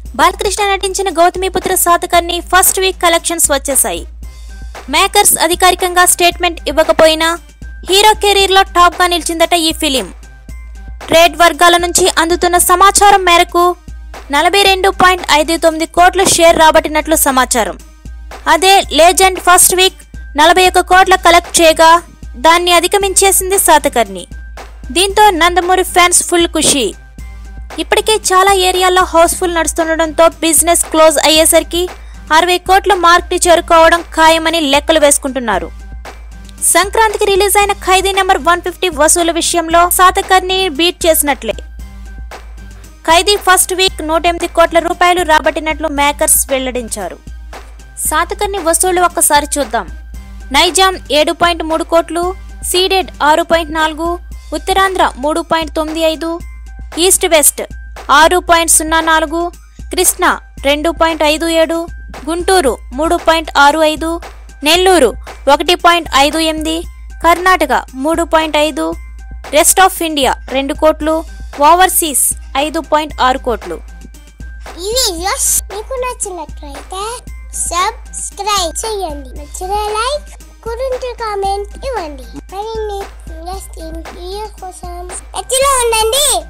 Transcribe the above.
బాలకృష్ణ నటించిన Gautamiputra Satakarni first week collections వచ్చేసాయి makers అధికారికంగా స్టేట్మెంట్ ఇవ్వకపోయినా హీరో కెరీర్లో టాప్గా నిలిచిందట ఈ ఫిలిం ట్రేడ్ వర్గాల నుంచి అందుతున్న సమాచారం మేరకు నలభై రెండు పాయింట్ ఐదు తొమ్మిది కోట్ల షేర్ రాబట్టినట్లు సమాచారం అదే లేజెండ్ ఫస్ట్ వీక్ నలభై ఒక్క కోట్ల కలెక్ట్ చేయగా దాన్ని అధిగమించేసింది సాతకర్ణి దీంతో నందమూరి ఫ్యాన్స్ ఫుల్ ఖుషి ఇప్పటికే చాలా ఏరియాల్లో హౌస్ఫుల్ నడుస్తుండడంతో బిజినెస్ క్లోజ్ అయ్యేసరికి అరవై కోట్ల మార్క్ ని చేరుకోవడం ఖాయమని లెక్కలు వేసుకుంటున్నారు సంక్రాంతికి రిలీజ్ అయిన ఖైదీ నెంబర్ వన్ ఫిఫ్టీ వసూలు విషయంలో సాతకర్ని బీట్ చేసినట్లే ఖైదీ ఫస్ట్ వీక్ నూట ఎనిమిది కోట్ల రూపాయలు రాబట్టినట్లు మేకర్స్ వెల్లడించారు సాతకర్ని వసూళ్లు ఒక్కసారి చూద్దాం నైజాం ఏడు పాయింట్ మూడు కోట్లు సీడెడ్ ఆరు పాయింట్ నాలుగు ఉత్తరాంధ్ర మూడు పాయింట్ తొమ్మిది ఐదు ఈస్ట్ వెస్ట్ ఆరు పాయింట్ సున్నా నాలుగు కృష్ణా రెండు పాయింట్ ఐదు ఏడు గుంటూరు మూడు పాయింట్ ఆరు ఐదు నెల్లూరు ఒకటి పాయింట్ ఐదు ఎనిమిది కర్ణాటక మూడు పాయింట్ ఐదు రెస్ట్ ఆఫ్ ఇండియా రెండు కోట్లు ఓవర్సీస్ ఐదు పాయింట్ ఆరు కోట్లు ఈ వీడియోస్ మీకు నచ్చినట్లయితే సబ్స్క్రైబ్ చేయండి నచ్చిన లైక్ కురింటి కామెంట్ ఇవ్వండి మరిన్ని ఇంట్రెస్టింగ్ వీడియోస్ కోసం ఎత్తిలో ఉండండి